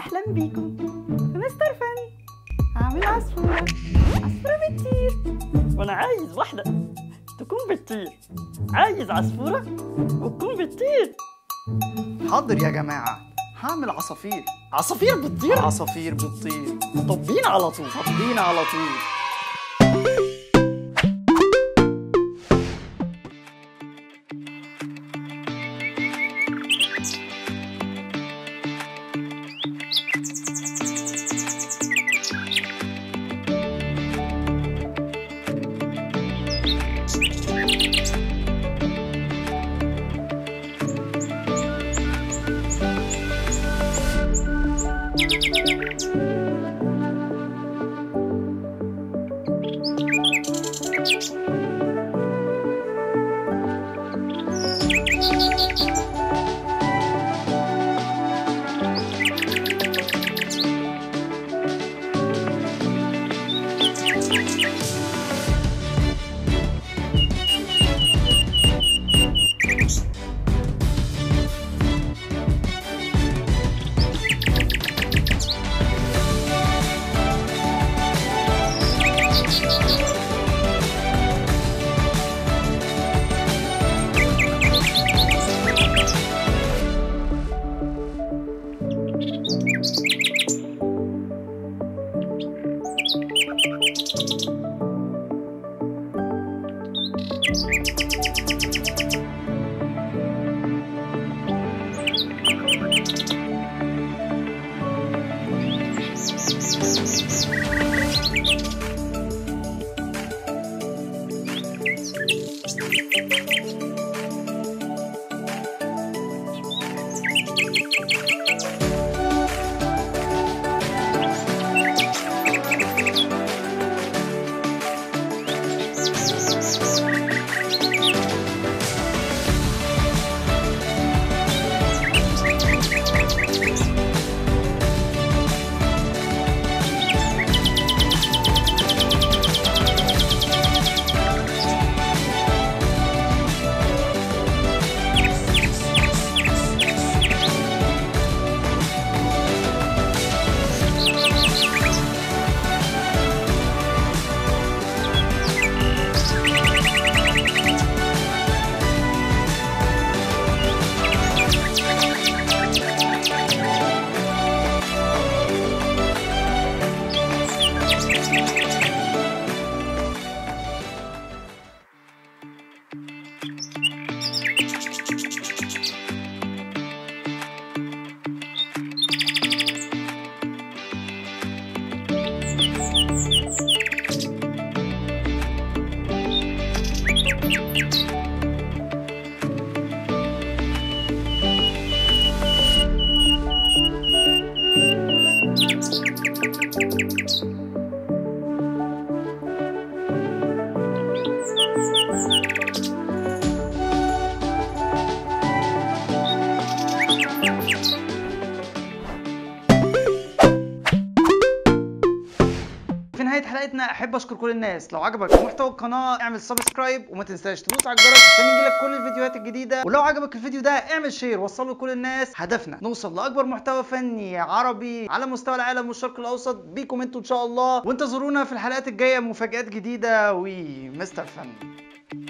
اهلا بيكم في مستر فن هعمل عصفورة عصفورة بتطير وانا عايز واحدة تكون بتطير عايز عصفورة وتكون بتطير حاضر يا جماعة هعمل عصافير عصافير بتطير عصافير بتطير طب بينا على طول طب بينا على طول في نهايه حلقتنا احب اشكر كل الناس لو عجبك محتوى القناه اعمل سبسكرايب وما تنساش تدوس على الجرس عشان يجيلك كل الفيديوهات الجديده ولو عجبك الفيديو ده اعمل شير وصله لكل الناس هدفنا نوصل لاكبر محتوى فني عربي على مستوى العالم والشرق الاوسط بيكم انتوا ان شاء الله وانتظرونا في الحلقات الجايه مفاجات جديده ومستر فن